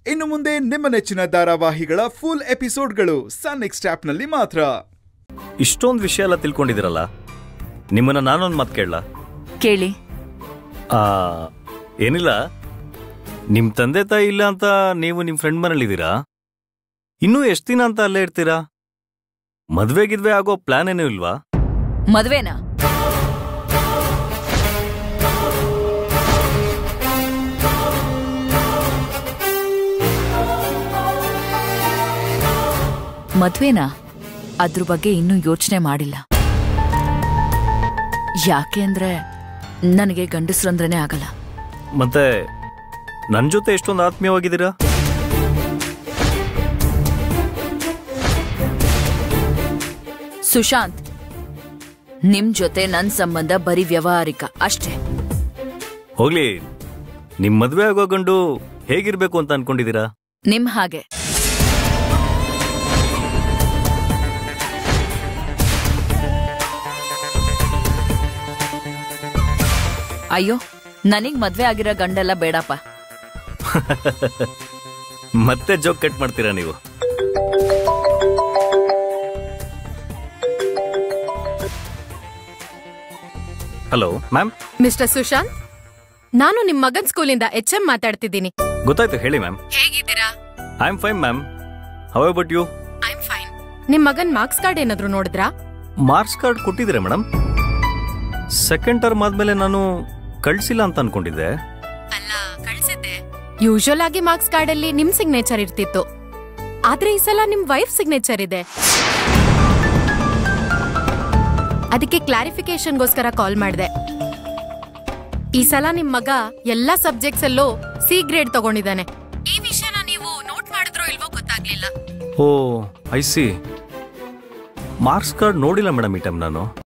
ಇನ್ನು ಮುಂದೆ ನಿಮ್ಮ ನೆಚ್ಚಿನ ಧಾರಾವಾಹಿಗಳ ಫುಲ್ ಎಪಿಸೋಡ್ಗಳು ಸನ್ ನೆಕ್ಸ್ಟ್ ಆಪ್ನಲ್ಲಿ ಮಾತ್ರ ಇಷ್ಟೊಂದು ವಿಷಯ ಎಲ್ಲ ತಿಳ್ಕೊಂಡಿದ್ದೀರಲ್ಲ ನಿಮ್ಮನ್ನ ನಾನೊಂದು ಮಾತು ಕೇಳಲ್ಲ ಕೇಳಿ ಏನಿಲ್ಲ ನಿಮ್ಮ ತಂದೆ ತಾಯಿ ಇಲ್ಲ ಅಂತ ನೀವು ನಿಮ್ಮ ಫ್ರೆಂಡ್ ಮನೇಲಿದ್ದೀರಾ ಇನ್ನೂ ಎಷ್ಟು ದಿನ ಅಂತ ಅಲ್ಲೇ ಇರ್ತೀರಾ ಮದ್ವೆ ಗಿದ್ವೆ ಆಗೋ ಪ್ಲಾನ್ ಏನೂ ಇಲ್ವಾ ಮದ್ವೆನಾ ಮದ್ವೆನಾ ಅದ್ರ ಬಗ್ಗೆ ಇನ್ನೂ ಯೋಚನೆ ಮಾಡಿಲ್ಲ ಯಾಕೆ ಅಂದ್ರೆ ನನಗೆ ಗಂಡಸ್ರಂದ್ರನೇ ಆಗಲ್ಲ ಮತ್ತೆ ನನ್ನ ಜೊತೆ ಎಷ್ಟೊಂದು ಆತ್ಮೀಯವಾಗಿದ್ದೀರಾ ಸುಶಾಂತ್ ನಿಮ್ ಜೊತೆ ನನ್ ಸಂಬಂಧ ಬರೀ ವ್ಯವಹಾರಿಕ ಅಷ್ಟೇ ಹೋಗ್ಲಿ ನಿಮ್ ಮದ್ವೆ ಆಗೋ ಗಂಡು ಹೇಗಿರ್ಬೇಕು ಅಂತ ಅನ್ಕೊಂಡಿದ್ದೀರಾ ನಿಮ್ ಹಾಗೆ ಅಯ್ಯೋ ನನಗ್ ಮದ್ವೆ ಆಗಿರೋ ಗಂಡೆಲ್ಲ ಬೇಡಪ್ಪ ಮತ್ತೆ ಜೋಕ್ ಕಟ್ ಮಾಡ್ತೀರಾ ನೀವು ಹಲೋ ಮ್ಯಾಮ್ ಮಿಸ್ಟರ್ ಸುಶಾಂತ್ ನಾನು ನಿಮ್ ಮಗನ್ ಸ್ಕೂಲಿಂದ ಎಚ್ ಎಂ ಮಾತಾಡ್ತಿದ್ದೀನಿ ಗೊತ್ತಾಯ್ತು ಹೇಳಿ ಮ್ಯಾಮ್ ಹೇಗಿದ್ದೀರಾ I am fine ma'am how about you I fine ನಿಮ್ ಮಗನ್ ಮಾರ್ಕ್ಸ್ ಕಾರ್ಡ್ ಏನಾದ್ರು ನೋಡಿದ್ರಾ ಮಾರ್ಕ್ಸ್ ಕಾರ್ಡ್ ಕೊಟ್ಟಿದ್ದೀರಾ ಮೇಡಮ್ ಸೆಕೆಂಡ್ ಟರ್ಮ್ ಆದ್ಮೇಲೆ ನಾನು ಕಳ್ಸಿಲ್ಲ ಅಂತ ಅನ್ಕೊಂಡಿದ್ದೆ ಅಲ್ಲ ಕಳ್ಸಿದ್ದೆ ಯೂಶುವಲ್ ಆಗಿ ಮಾರ್ಕ್ಸ್ ಕಾರ್ಡ್ ಅಲ್ಲಿ ನಿಮ್ ಸಿಗ್ನೇಚರ್ ಇರ್ತಿತ್ತು ಆದ್ರೆ ಈ ಸಲ ನಿಮ್ ವೈಫ್ ಸಿಗ್ನೇಚರ್ ಇದೆ ಅದಕ್ಕೆ ಕ್ಲಾರಿಫಿಕೇಶನ್ಗೋಸ್ಕರ ಕಾಲ್ ಮಾಡಿದೆ ಈ ಸಲ ನಿಮ್ ಮಗ ಎಲ್ಲಾ ಸಬ್ಜೆಕ್ಟ್ಸ್ ಅಲ್ಲೂ ಸಿ ಗ್ರೇಡ್ ತಗೊಂಡಿದ್ದಾನೆ ಈ ವಿಷಯನ ನೀವು ನೋಟ್ ಮಾಡಿದ್ರೋ ಇಲ್ವೋ ಗೊತ್ತಾಗ್ಲಿಲ್ಲ oh I see marks card ನೋಡಿಲ್ಲ ಮೇಡಮ್ ಈ ಟೈಮ್ ನಾನು